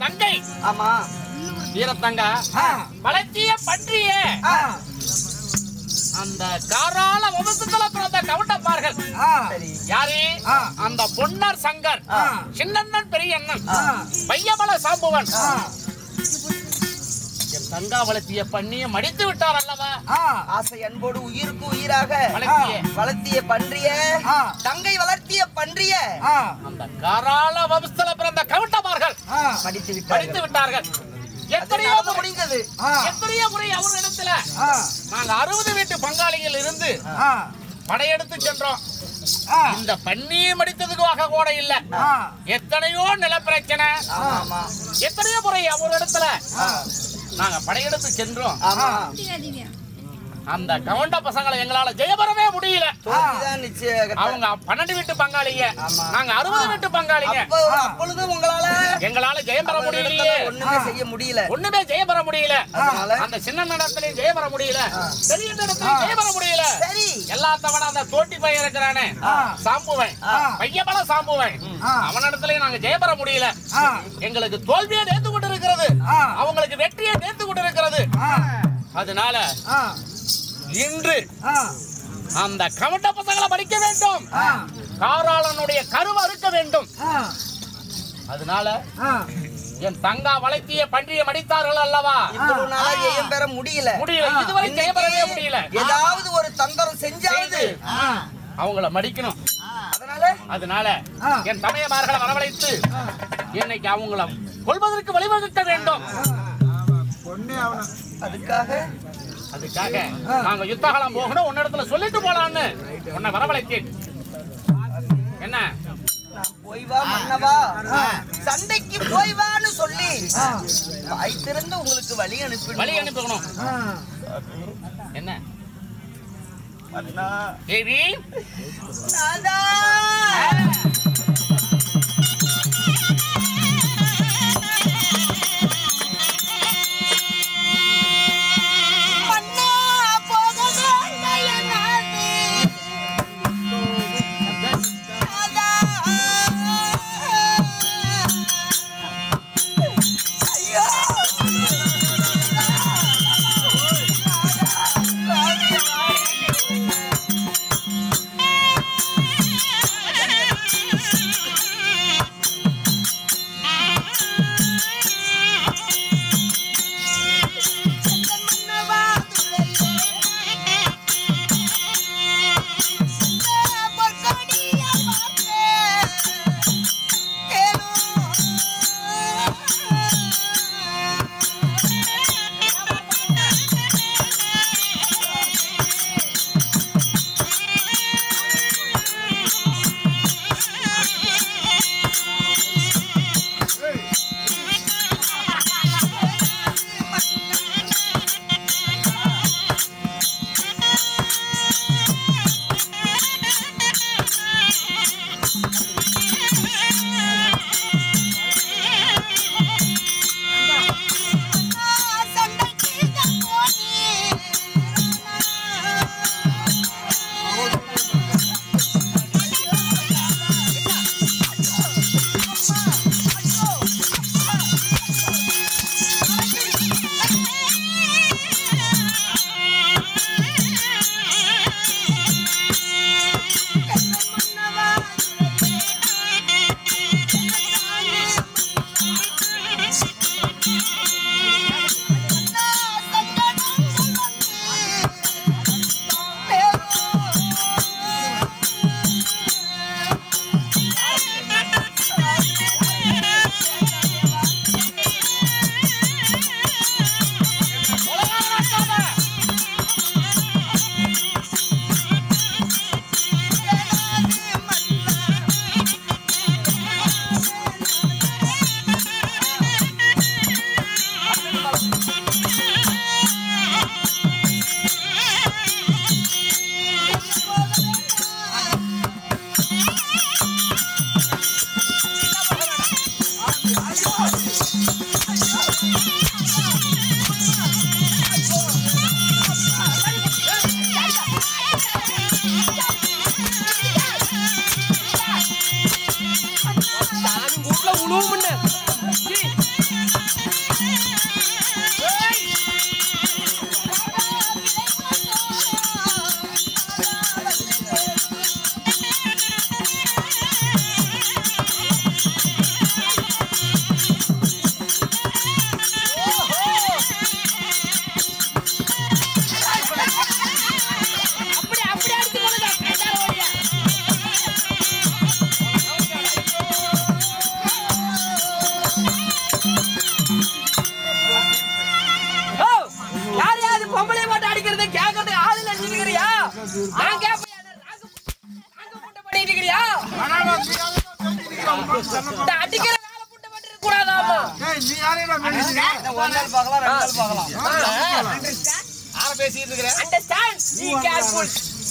தங்கை ஆமா வீரத்தங்கா ஆ, வளர்த்திய பன்றிய ஆ, அந்த காரால வம்சத்துல பிறந்த கவுண்டப்பார்கள் ஆ, சரி யாரு ஆ. அந்த பொன்னர் சங்கர் ஆ. சின்னண்ணன் பெரியண்ணன் ஆ, பையமல சாம்புவன் ஆ, என் தங்கா வளர்த்திய பண்ணிய மடித்து விட்டார் அல்லவா ஆ, ஆசை அன்போடு உயிருக்கு உயிராக வளர்த்திய வளர்த்திய பன்றிய ஆ. தங்கை வளர்த்திய பன்றிய ஆ, அந்த காரால வம்சத்துல பிறந்த கவுண்டமார்கள் ஆ, படித்து படித்து விட்டார்கள் விட்டார்கள் அது எத்தனையோ நடந்து முறை முடிந்தது ஆ, எத்தனையோ முறை அவர் இடத்துல ஆ, நாங்க அறுபது வீட்டு பங்காளிகள் இருந்து ஆ, படையெடுத்து சென்றோம் ஆ, இந்த பண்ணி மடித்ததுக்காக கூட இல்ல ஆ, எத்தனையோ நில பிரச்சனை ஆமா ஆமா எத்தனையோ முறை அவர் இடத்துல நாங்க படையெடுத்து சென்றோம் ஆமா அந்த கவுண்ட பசங்களை எங்களால ஜெயபெறவே முடியல தோல்விதான் நிச்சயம் அவங்க பன்னெண்டு வீட்டு பங்காளிங்க ஆமா. நாங்க அறுபது வீட்டு பங்காளிங்க அப்போ அப்பொழுது உங்களால எங்களால ஜெயம் பெற முடியலையே அவர்களிடத்துல ஒண்ணுமே செய்ய முடியல ஒண்ணுமே ஜெயம் பெற முடியல அதனால அந்த சின்ன இடத்துலயும் ஜெயம் பெற முடியல பெரிய இடத்துலயும் ஜெயம் பெற முடியல சரி எல்லாத்த விட அந்த தோட்டி பையன் இருக்கிறானே ஆ. சாம்புவன் ஆ. பையபல சாம்புவன் ஆ. அவனிடத்துலயும் நாங்க ஜெயம் பெற முடியல ஆ, எங்களுக்கு தோல்வியே நேர்ந்து கொண்டு இருக்கிறது ஆ. அவங்களுக்கு வெற்றியே நேர்ந்து கொண்டு இருக்கிறது ஆ, அதனால ஆ, இன்று ஆ, அந்த கவட்ட பசங்களை படிக்க வேண்டும் ஆ, காராளனுடைய கருவை அறுக்க வேண்டும் ஆ, அதனால ஆ, என் தங்கா வளைத்திய பன்றிய மடித்தார்கள் அல்லவா இவ்வளவு நாளா ஜெயம் பெற முடியல முடியல இதுவரை ஜெயம் பெறவே முடியல ஏதாவது ஒரு தந்திரம் செஞ்சாவது செய்து ஆ, அவங்கள மடிக்கணும் அதனால அதனால ஆ. என் தமையமார்களை வரவழைத்து இன்னைக்கு அவங்கள கொள்வதற்கு வழிவகுக்க வேண்டும் பொண்ணே அவன அதுக்காக அதுக்காக நாங்க யுத்தகலம் போகணும் உன்னிடத்துல சொல்லிட்டு போலான்னு உன்னை வரவழைத்தேன் என்ன நான் போய் வா மன்னவா சண்டைக்கு போய் வான்னு சொல்லி வாய் திறந்து உங்களுக்கு வழி அனுப்பி வழி அனுப்பணும் ஆ, என்ன அண்ணா தேவி நாதா மன்னா போகவே நயனாதே நாதா ஐயோ சாமி வீட்டுல உழுவும் அடிக்கிற வேலை புட்டு மட்டும் இருக்க கூடாதாமா ஏய், நீ யாரையடா மிதிக்கிற? ஒரு நாள் பார்க்கலாம் ரெண்டு நாள் பார்க்கலாம் யார பேசிட்டு இருக்கிற அண்டர்ஸ்டாண்ட் பீ கேர்ஃபுல்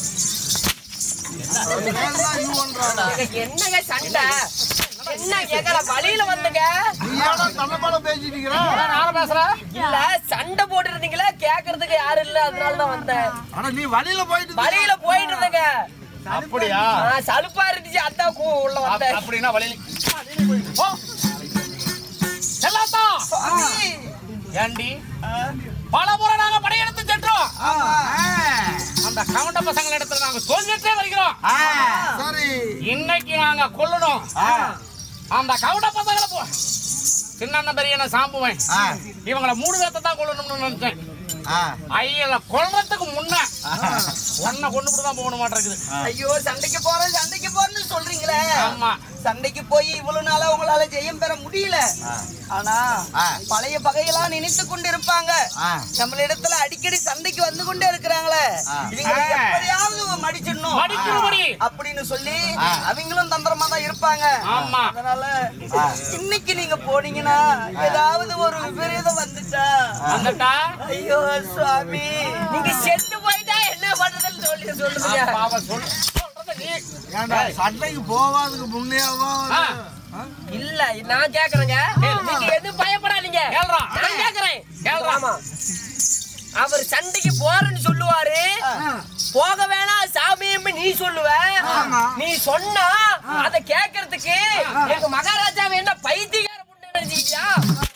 வேலைதான் you பண்றாடா. என்னங்க சண்டை என்ன கேக்கற வழியில வந்துங்க நீ ஏன்டா தன்னை போல பேசிட்டு இருக்கிற? யார பேசுற இல்ல சண்டை போட்டு இருந்தீங்களா கேக்குறதுக்கு யாரும் இல்ல அதனால தான் வந்தேன் அட, நீ வழியில போயிட்டு இருக்க. வழியில போயிட்டு இருந்தேங்க அப்படியா ஆ, சலுப்பா இருந்துச்சு அதான் கூ உள்ள அப்- வந்தேன் அப்படின்னா வழியில ஓ செல்லாத்தா சுவாமி ஏண்டி பல முறை நாங்க படையெடுத்து சென்றோம் ஆமா அந்த கவுண்ட பசங்க இடத்துல நாங்க தோல்வியற்றே வருகிறோம் சரி இன்னைக்கு நாங்க கொல்லணும் அந்த கவுண்ட பசங்களை போ சின்ன பெரியன சாம்புவேன் இவங்களை மூணு பேர்த்த தான் கொல்லணும்னு நினைச்சேன் ஐயல கொல்றதுக்கு முன்ன ஒன்ன கொண்டு தான் போகணும் மாட்டிருக்குது ஐயோ சண்டைக்கு போறேன் சண்டைக்கு போறேன்னு சொல்றீங்களே ஆமா சண்டைக்கு போய் இவ்வளவு நாளா உங்களால ஜெயம் பெற முடியல ஆனா பழைய பகையெல்லாம் நினைத்து கொண்டு இருப்பாங்க நம்மளிடத்துல அடிக்கடி சண்டைக்கு வந்து கொண்டே இருக்கிறாங்களே இவங்களை ஆ. எப்படியாவது மடிச்சிடணும் மடிக்கணும்படி. அப்படின்னு சொல்லி அவங்களும் தந்திரமா தான் இருப்பாங்க ஆமா. அதனால இன்னைக்கு நீங்க போனீங்கன்னா ஏதாவது ஒரு விபரீதம் வந்துட்டா வந்துட்டா ஐயோ சுவாமி நீங்க செத்து போயிட்டா என்ன பண்றதுன்னு சொல்லி சொல்லுங்க பாவ சொல் சொல்றது நீ ஏன்டா சண்டைக்கு போவாதுக்கு முன்னேவா ஆ, இல்ல நான் கேக்குறேங்க நீங்க எதுவும் பயப்படாதீங்க கேளுடா. நான் கேக்குறேன் கேளுடா. ஆமா அவர் சண்டைக்கு போறேன்னு சொல்லுவாரு போக வேணாம் சாமியும் நீ சொல்லுவ நீ சொன்னா அத கேக்குறதுக்கு எங்க மகாராஜாவை என்ன பைத்தியக்கார முன்ன நினைச்சுக்கிட்டியா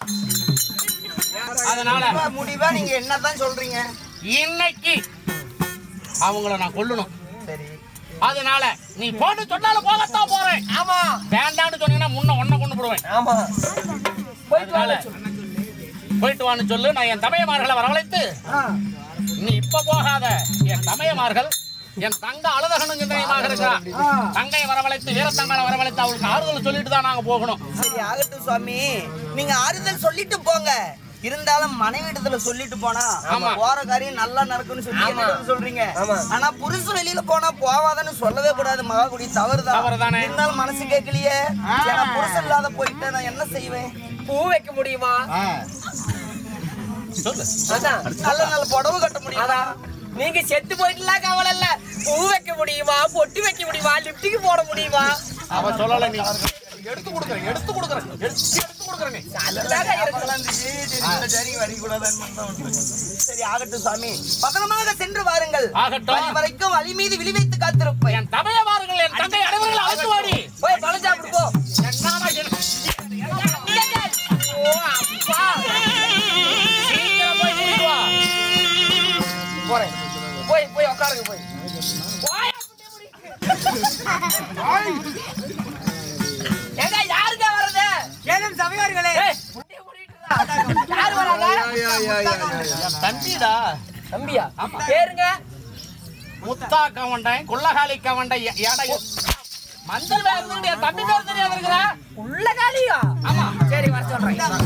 அதனால முடிவா நீங்க என்னதான் சொல்றீங்க இன்னைக்கு அவங்கள நான் கொல்லணும் சரி அதனால நீ போட்டு சொன்னாலும் போகத்தான் போறேன் ஆமா வேண்டாம்னு சொன்னீங்கன்னா முன்ன ஒன்ன கொண்டு போடுவேன் ஆமா போயிட்டு அதனால வாங்க சொல்லு. போயிட்டு வான்னு சொல்லு நான் என் தமையமார்களை வரவழைத்து நீ இப்ப போகாத என் தமையமார்கள் என் தங்க அழுதகனும் சிந்தனையுமாக இருக்கிறான் தங்கையை வரவழைத்து வீரத்தங்களை வரவழைத்து அவளுக்கு ஆறுதல் சொல்லிட்டு தான் நாங்க போகணும் சரி ஆகட்டும் சுவாமி நீங்க ஆறுதல் சொல்லிட்டு போங்க இருந்தாலும் மனைவி இடத்துல சொல்லிட்டு போனா ஆமா. போற காரியம் நல்லா நடக்கும்னு சொல்லி ஆமா. என்னிடம் சொல்றீங்க ஆமா. ஆனா புருஷன் வெளியில போனா போவாதன்னு சொல்லவே கூடாது மகாகுடி தவறுதான் தவறுதானே. இருந்தாலும் மனசு கேட்கலையே ஏன்னா புருஷன் இல்லாத போயிட்டா நான் என்ன செய்வேன் பூ வைக்க முடியுமா சொல்லு அதான் நல்ல நல்ல புடவை கட்ட முடியாதா அதான் நீங்க செத்து போயிட்டுலாம் கவலை இல்ல பூ வைக்க முடியுமா பொட்டு வைக்க முடியுமா லிப்டிக்கு போட முடியுமா அவ சொல்லல நீ எடுத்து கொடுக்குறேன் எடுத்து கொடுக்குறேன் எடுத்து எடுத்து கொடுக்குறேன் நீ அதுதாங்க இருக்கு. அப்பெல்லாம் இருந்துச்சு. சரி, இந்த ஜரி வரக்கூடாதுன்னு மட்டும் விட்டுருங்க. சரி ஆகட்டும் சுவாமி பத்திரமாக சென்று வாருங்கள் ஆகட்டும். வழி வரைக்கும் வழி மீது விழி வைத்து காத்திருப்பேன் என் தமையமார்கள் என் தங்கை அனைவர்கள் அழைத்து வாடி போய் பழம் சாப்பிடு போ என்னடா என்ன- ஓ அப்பா சீக்கிரம் போய் கூட்டிட்டு வா. போறேன் போய் போய் உட்காருங்க போய் போயா, ஏங்க யாருங்க வர்றது ஏதும் சபையார்களே ஏய், முட்டியை மூடிட்டு யார் வராங்க என் தம்பிடா தம்பியா பேருங்க முத்தா கவண்டன் குள்ளகாலி கவண்டன் எ- எடை மஞ்சள் வேறு என் தம்பி பேர் தெரியாது இருக்கிறா உள்ள காலியா ஆமா சரி வர சொல்றேன்